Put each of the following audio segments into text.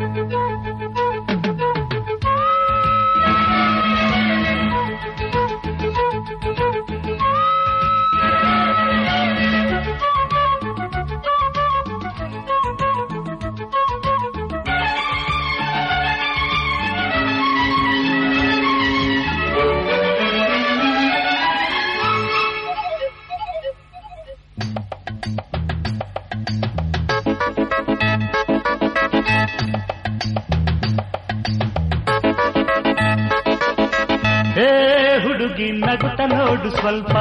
ಹೇ ಹುಡುಗಿ ನಗುತ್ತ ನೋಡು ಸ್ವಲ್ಪ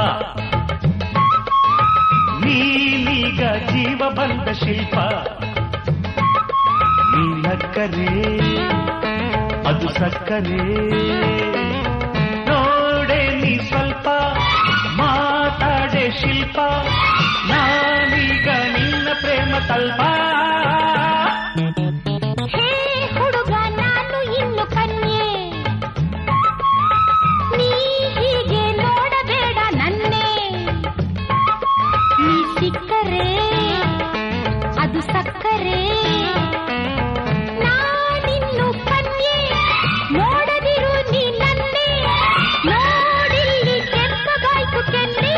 ನೀನೀಗ ಜೀವ ಬಂದ ಶಿಲ್ಪ ನೀ ನಕ್ಕರೆ ಅದು ಸಕ್ಕರೆ ನೋಡೆ ನೀ ಸ್ವಲ್ಪ ಮಾತಾಡೆ ಶಿಲ್ಪ ನಾನೀಗ ನಿನ್ನ ಪ್ರೇಮ ಕಲ್ಪ ಹೇ ಹುಡುಗ ನಾನು ಇನ್ನು ಕನ್ಯೆ ನೀ ಹೀಗೆ ನೋಡಬೇಡ ನನ್ನೇ ನೀ ಸಿಕ್ಕರೆ ಅದು ಸಕ್ಕರೆ ನಾನಿನ್ನು ಕನ್ಯೆ ನೋಡದಿರು ನೀ ನನ್ನೇ ನೋಡಿಲ್ಲಿ ಕೆಂಪಗಾಯ್ತು ಕೆನ್ನೆ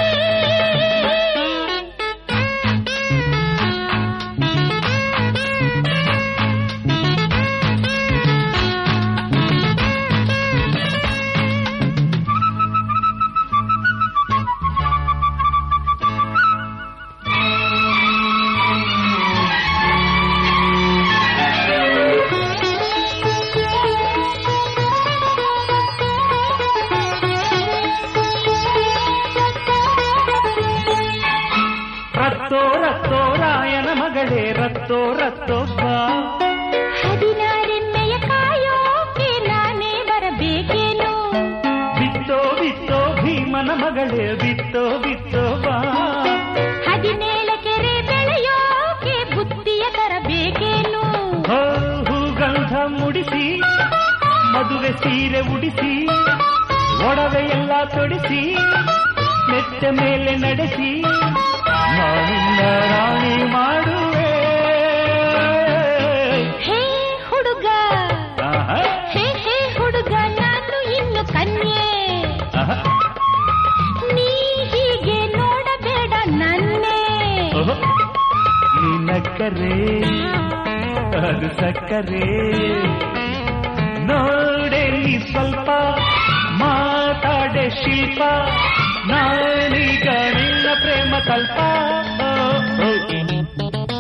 ರತ್ತೋ ರತ್ತೋ ರಾಯನ ಮಗಳೇ ರತ್ತೋ ರತ್ತೋ ಬಾ ಹದಿನಾರೆನ್ನೆಯ ಕಾಯೋಕೆ ನಾನೇ ಬರಬೇಕೇನು ಬಿತ್ತೋ ಬಿತ್ತೋ ಭೀಮನ ಮಗಳೇ ಬಿತ್ತೋ ಬಿತ್ತೋ ಬಾ ಹದಿನೇಳ ಕೆರೆ ಬೆಳೆಯೋಕೆ ಬುತ್ತಿಯ ತರಬೇಕೇನು ಹೋ ಹೂಗಂಧ ಮುಡಿಸಿ ಮದುವೆ ಸೀರೆ ಉಡಿಸಿ ಒಡವೆ ಎಲ್ಲ ತೊಡಿಸಿ ಮೆತ್ತ ಮೇಲೆ ನಡೆಸಿ ನಾನಿನ್ನ ರಾಣಿ ಮಾಡುವೆ ಹೇ ಹುಡುಗ ಆಹಾ, ಹೇ ಹೇ ಹುಡುಗ ನಾನು ಇನ್ನು ಕನ್ಯೆ ಆಹಾ, ನೀ ಹೀಗೆ ನೋಡಬೇಡ ನನ್ನೇ ಓಹೋ. ನೀ ನಕ್ಕರೆ ಅದು ಸಕ್ಕರೆ ನೋಡೆ ನೀ ಸ್ವಲ್ಪ ಮಾತಾಡೆ ಶಿಲ್ಪ ನಾನೀಗ ನಿನ್ನ ಪ್ರೇಮ ಕಲ್ಪ ಓ, ಓ.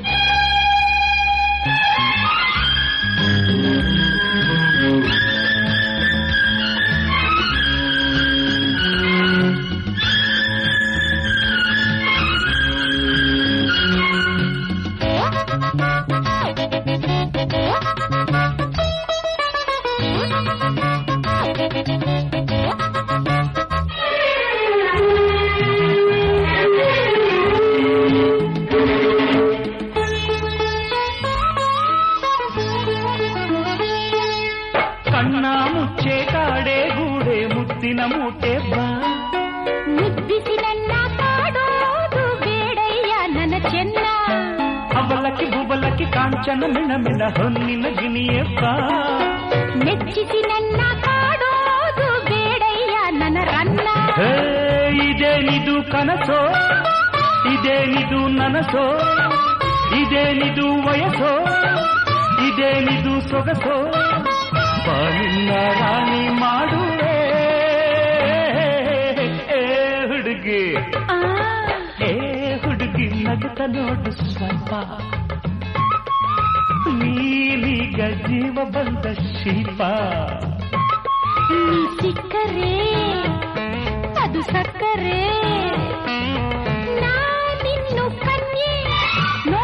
ಕಣ್ಣ ಮುಚ್ಚೆ ಕಾಡೆ ಗೂಡೆ ಮುತ್ತಿನ ಮೂಟೆ ಬಾ ಮುದ್ದಿಸಿ ನನ್ನ ಕಾಡೋದು ಬೇಡಯ್ಯ ನನ್ನ ಚೆನ್ನ ಅವಲಕ್ಕಿ ಬುಬಲಕ್ಕಿ ಕಾಂಚನ ಮಿಣ ಮಿಣ ಹೊನ್ನಿನ ಗಿಣಿಯೇ ಬಾ ಮೆಚ್ಚಿಸಿ ನನ್ನ ಕಾಡೋದು ಬೇಡಯ್ಯ ನನ್ನ ರನ್ನ ಹೇ, ಇದೇನಿದು ಕನಸೋ ಇದೇನಿದು ನನಸೋ ಇದೇನಿದು ವಯಸ್ಸೋ ಇದೇನಿದು ಸೊಗಸೋ ಬಾನಿನ್ನ ರಾಣಿ ಮಾಡುವೆ ಏ ಹುಡುಗಿ ಆ, ಏ ಹುಡುಗಿ ನಗುತ್ತ ನೋಡು ಸ್ವಲ್ಪ ನೀನೀಗ ಜೀವ ಬಂದ ಶಿಲ್ಪ ನೀ ಸಿಕ್ಕರೆ ಅದು ಸಕ್ಕರೆ ನಾನಿನ್ನು ಕನ್ಯೆ